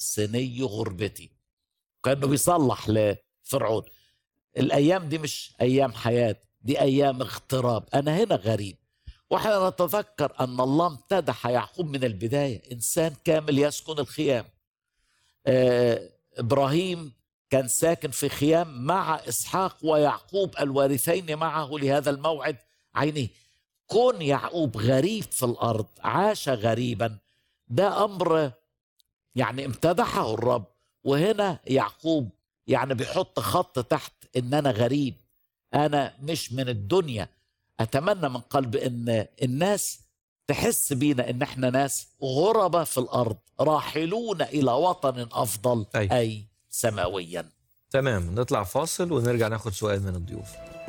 سني غربتي كانه بيصلح لفرعون الايام دي مش ايام حياه دي ايام اغتراب انا هنا غريب واحنا نتذكر ان الله امتدح يعقوب من البدايه انسان كامل يسكن الخيام آه ابراهيم كان ساكن في خيام مع اسحاق ويعقوب الوارثين معه لهذا الموعد عينيه كون يعقوب غريب في الارض عاش غريبا ده امر يعني امتدحه الرب وهنا يعقوب يعني بيحط خط تحت ان انا غريب انا مش من الدنيا اتمنى من قلب ان الناس تحس بينا ان احنا ناس غربة في الارض راحلون الى وطن افضل أي. اي سماويا تمام نطلع فاصل ونرجع ناخد سؤال من الضيوف